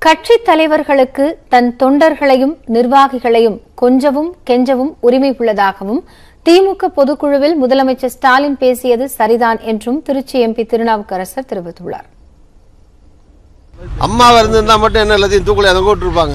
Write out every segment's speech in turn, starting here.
கட்சி தலைவர்களுக்கு தன் தொண்டர்களையும் நிர்வாகிகளையும் கொஞ்சவும் கெஞ்சவும் உரிமை உள்ளதாகவும் திமுக பொதுக்குழுவில் முதலமைச்சர் ஸ்டாலின் பேசியது சரிதான் என்றும் திருச்சி எம்பி திருநாவுக்கரசர் தெரிவித்துள்ளார் அம்மா இருந்திருந்தா மட்டும் என்ன எல்லாத்தையும் தூக்கல அதை கூட்டிருப்பாங்க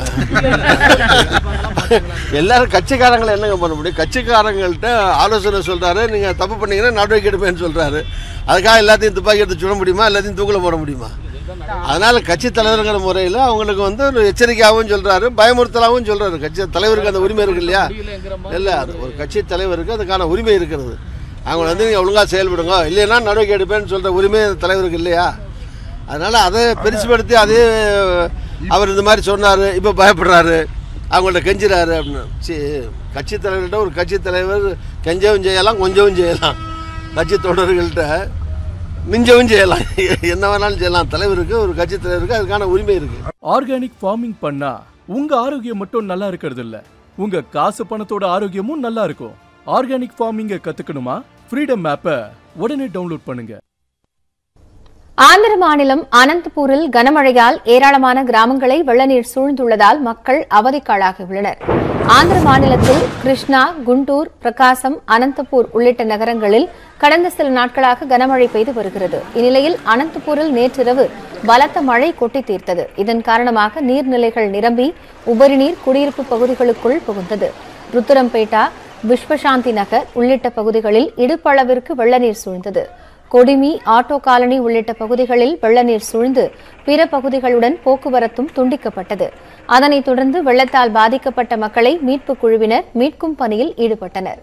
எல்லாரும் கட்சிக்காரங்களை என்னங்க பண்ண முடியும் கட்சிக்காரங்கள்ட்ட ஆலோசனை சொல்றாரு நீங்க தப்பு பண்ணீங்கன்னா நடவடிக்கை எடுப்பேன்னு சொல்றாரு அதுக்காக எல்லாத்தையும் துப்பாக்கி எடுத்து சுட முடியுமா எல்லாத்தையும் தூக்கில போட முடியுமா அதனால கட்சி தலைவருங்கிற முறையில் அவங்களுக்கு வந்து ஒரு எச்சரிக்கையாகவும் சொல்றாரு பயமுறுத்தலாகவும் சொல்றாரு கட்சி தலைவருக்கு அந்த உரிமை இருக்கு இல்லையா இல்லை அது ஒரு கட்சி தலைவருக்கு அதுக்கான உரிமை இருக்கிறது அவங்க வந்து நீங்கள் ஒழுங்காக செயல்படுங்க இல்லைன்னா நடவடிக்கை எடுப்பேன்னு சொல்கிற உரிமை அந்த தலைவருக்கு இல்லையா அதனால் அதை பெருசுபடுத்தி அதே அவர் இந்த மாதிரி சொன்னார் இப்போ பயப்படுறாரு அவங்கள்ட்ட கெஞ்சுறாரு அப்படின்னு சரி கட்சி தலைவர்கிட்ட ஒரு கட்சி தலைவர் கெஞ்சவும் செய்யலாம் கொஞ்சவும் செய்யலாம் கட்சி தொடர்கள்ட்ட மிஞ்சவும் செய்யலாம் என்ன வேணாலும் செய்யலாம் தலைவருக்கு ஒரு கட்சி தலைவருக்கு அதுக்கான உரிமை இருக்குது ஆர்கானிக் ஃபார்மிங் பண்ணா உங்க ஆரோக்கியம் மட்டும் நல்லா இருக்கிறது இல்ல உங்க காசு பணத்தோட ஆரோக்கியமும் நல்லா இருக்கும் ஆர்கானிக் ஃபார்மிங்க கத்துக்கணுமா ஃப்ரீடம் ஆப்பை உடனே டவுன்லோட் பண்ணுங்க ஆந்திர மாநிலம் அனந்தபூரில் கனமழையால் ஏராளமான கிராமங்களை வெள்ளநீர் சூழ்ந்துள்ளதால் மக்கள் அவதிக்காளாகியுள்ளனர் ஆந்திர மாநிலத்தில் கிருஷ்ணா குண்டூர் பிரகாசம் அனந்தபூர் உள்ளிட்ட நகரங்களில் கடந்த சில நாட்களாக கனமழை பெய்து வருகிறது இந்நிலையில் அனந்தபூரில் நேற்றிரவு பலத்த மழை கொட்டி தீர்த்தது இதன் காரணமாக நீர்நிலைகள் நிரம்பி உபரிநீர் குடியிருப்பு பகுதிகளுக்குள் புகுந்தது ருத்துரம்பேட்டா விஸ்வசாந்தி நகர் உள்ளிட்ட பகுதிகளில் இடுப்பளவிற்கு வெள்ளநீர் சூழ்ந்தது கொடிமி ஆட்டோ காலனி உள்ளிட்ட பகுதிகளில் வெள்ளநீர் சூழ்ந்து பிற பகுதிகளுடன் போக்குவரத்தும் துண்டிக்கப்பட்டது அதனைத் தொடர்ந்து வெள்ளத்தால் பாதிக்கப்பட்ட மக்களை மீட்புக் குழுவினர் மீட்கும் பணியில் ஈடுபட்டனர்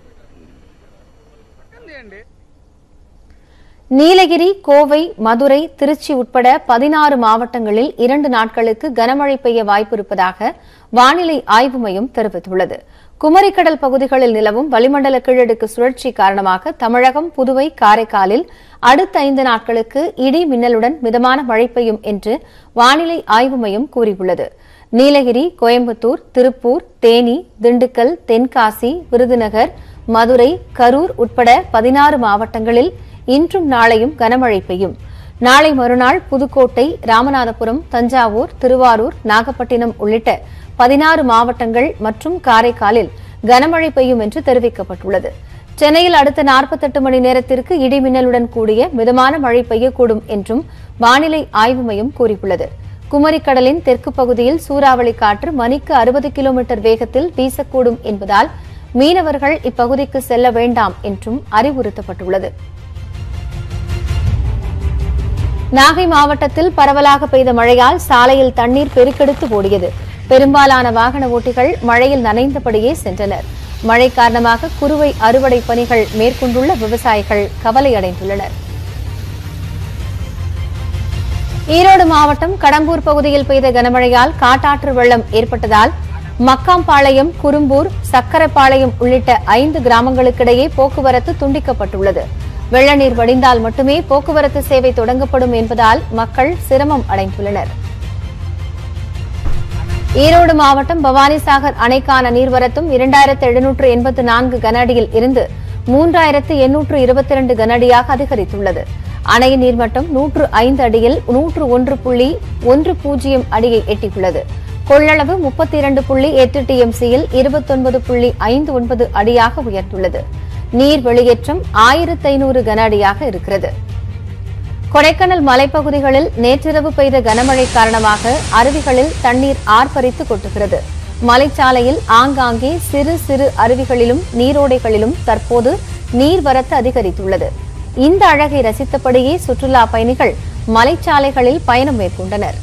நீலகிரி கோவை மதுரை திருச்சி உட்பட பதினாறு மாவட்டங்களில் இரண்டு நாட்களுக்கு கனமழை பெய்ய வாய்ப்பு இருப்பதாக வானிலை ஆய்வு மையம் தெரிவித்துள்ளது குமரிக்கடல் பகுதிகளில் நிலவும் வளிமண்டல கீழடுக்கு சுழற்சி காரணமாக தமிழகம் புதுவை காரைக்காலில் அடுத்த ஐந்து நாட்களுக்கு இடி மின்னலுடன் மிதமான மழை பெய்யும் என்று வானிலை ஆய்வு மையம் கூறியுள்ளது நீலகிரி கோயம்புத்தூர் திருப்பூர் தேனி திண்டுக்கல் தென்காசி விருதுநகர் மதுரை கரூர் உட்பட பதினாறு மாவட்டங்களில் இன்றும் நாளையும் கனமழை பெய்யும் நாளை மறுநாள் புதுக்கோட்டை ராமநாதபுரம் தஞ்சாவூர் திருவாரூர் நாகப்பட்டினம் உள்ளிட்ட பதினாறு மாவட்டங்கள் மற்றும் காரைக்காலில் கனமழை பெய்யும் என்று தெரிவிக்கப்பட்டுள்ளது சென்னையில் அடுத்த 48 மணி நேரத்திற்கு இடி மின்னலுடன் கூடிய மிதமான மழை பெய்யக்கூடும் என்றும் வானிலை ஆய்வு மையம் கூறியுள்ளது குமரிக்கடலின் தெற்கு பகுதியில் சூறாவளி காற்று மணிக்கு அறுபது கிலோமீட்டர் வேகத்தில் வீசக்கூடும் என்பதால் மீனவர்கள் இப்பகுதிக்கு செல்ல வேண்டாம் என்றும் அறிவுறுத்தப்பட்டுள்ளது நாகை மாவட்டத்தில் பரவலாக பெய்த மழையால் சாலையில் தண்ணீர் பெருக்கெடுத்து ஓடியது பெரும்பாலான வாகன ஓட்டிகள் மழையில் நனைந்தபடியே சென்றனர் மழை காரணமாக குறுவை அறுவடை பணிகள் மேற்கொண்டுள்ள விவசாயிகள் கவலையடைந்துள்ளனர் ஈரோடு மாவட்டம் கடம்பூர் பகுதியில் பெய்த கனமழையால் காட்டாற்று வெள்ளம் ஏற்பட்டதால் மக்காம்பாளையம் குறும்பூர் சக்கரப்பாளையம் உள்ளிட்ட ஐந்து கிராமங்களுக்கிடையே போக்குவரத்து துண்டிக்கப்பட்டுள்ளது வெள்ள நீர் வடிந்தால் மட்டுமே போக்குவரத்து சேவை தொடங்கப்படும் என்பதால் மக்கள் சிரமம் அடைந்துள்ளனர் ஈரோடு மாவட்டம் பவானிசாகர் அணைக்கான நீர்வரத்தும் இரண்டாயிரத்து எழுநூற்று எண்பத்து நான்கு கன அடியில் இருந்து மூன்றாயிரத்து எண்ணூற்று இருபத்தி இரண்டு கன அடியாக அதிகரித்துள்ளது அணையின் நீர்மட்டம் நூற்று ஐந்து அடியில் நூற்று ஒன்று புள்ளி ஒன்று பூஜ்ஜியம் அடியை எட்டியுள்ளது கொள்ளளவு முப்பத்தி இரண்டு புள்ளி எட்டு டிஎம்சியில் இருபத்தொன்பது புள்ளி ஐந்து ஒன்பது அடியாக உயர்ந்துள்ளது நீர் வெளியேற்றம் ஆயிரத்து ஐநூறு கன அடியாக இருக்கிறது கொடைக்கானல் மலைப்பகுதிகளில் நேற்றிரவு பெய்த கனமழை காரணமாக அருவிகளில் தண்ணீர் ஆர்ப்பரித்து கொட்டுகிறது மலைச்சாலையில் ஆங்காங்கே சிறு சிறு அருவிகளிலும் நீரோடைகளிலும் தற்போது நீர்வரத்து அதிகரித்துள்ளது இந்த அழகை ரசித்தபடியே சுற்றுலா பயணிகள் மலைச்சாலைகளில் பயணம் மேற்கொண்டனர்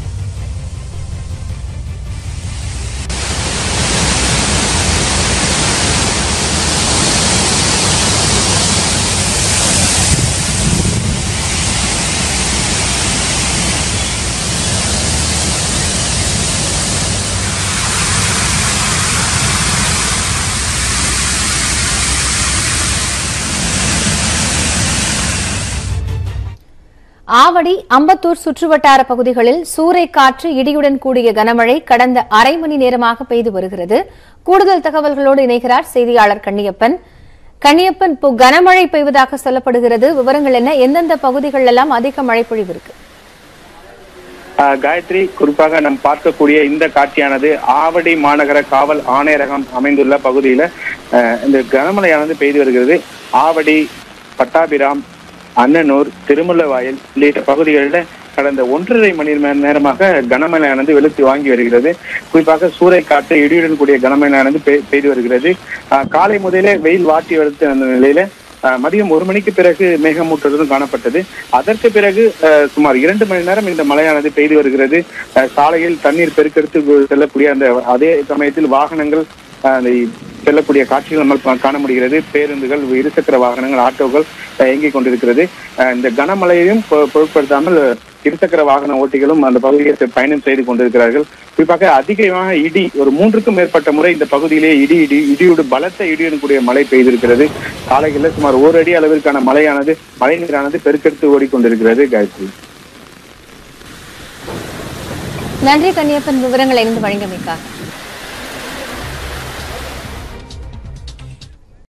ஆவடி அம்பத்தூர் சுற்றுவட்டார பகுதிகளில் சூறைக்காற்று இடியுடன் கூடிய கனமழை கடந்த அரை மணி நேரமாக பெய்து வருகிறது கூடுதல் தகவல்களோடு இணைகிறார் செய்தியாளர் கண்ணியப்பன் கண்ணியப்பன் இப்போ கனமழை பெய்வதாக சொல்லப்படுகிறது விவரங்கள் என்ன எந்தெந்த பகுதிகள் எல்லாம் அதிக மழை பொழிவு இருக்கு ஆஹ் காயத்ரி குறிப்பாக நாம் பார்க்கக்கூடிய இந்த காட்சியானது ஆவடி மாநகர காவல் ஆணையரகம் அமைந்துள்ள பகுதியில ஆஹ் இந்த கனமழையானது பெய்து வருகிறது ஆவடி பட்டாபிராம் அன்னனூர் திருமலவாயல் உள்ளிட்ட பகுதிகளில் கடந்த ஒன்றரை மணி மணி நேரமாக கனமழையானது வெளுத்து வாங்கி வருகிறது குறிப்பாக சூறைக்காற்று இடியுடன் கூடிய கனமழையானது பெய்- பெய்து வருகிறது ஆஹ் காலை முதலே வெயில் வாட்டி வருத்த அந்த நிலையில ஆஹ் மதியம் ஒரு மணிக்கு பிறகு மேகமூட்டத்துடன் காணப்பட்டது அதற்கு பிறகு ஆஹ் சுமார் இரண்டு மணி நேரம் இந்த மழையானது பெய்து வருகிறது ஆஹ் சாலையில் தண்ணீர் பெருக்கெடுத்து செல்லக்கூடிய அந்த அதே சமயத்தில் வாகனங்கள் ஆஹ் அந்த செல்லக்கூடிய காட்சிகள் நம்ம கா- காண முடிகிறது பேருந்துகள் இருசக்கர வாகனங்கள் ஆட்டோக்கள் ஆஹ் இயங்கிக் கொண்டிருக்கிறது ஆஹ் இந்த கனமழையையும் பொ- பொருட்படுத்தாமல் இருசக்கர வாகன ஓட்டிகளும் அந்த பகுதியை பயணம் செய்து கொண்டிருக்கிறார்கள் குறிப்பாக அதிகமாக இடி ஒரு மூன்றுக்கும் மேற்பட்ட முறை இந்த பகுதியிலே இடி இடி இடியோடு பலத்த இடியுடன் கூடிய மழை பெய்திருக்கிறது சாலைகளில் சுமார் ஒரு அடி அளவிற்கான மழையானது மழை நீரானது பெருக்கெடுத்து ஓடிக்கொண்டிருக்கிறது காயத்ரி நன்றி கன்னியப்பன் விவரங்களை இருந்து வழங்கியமைக்காக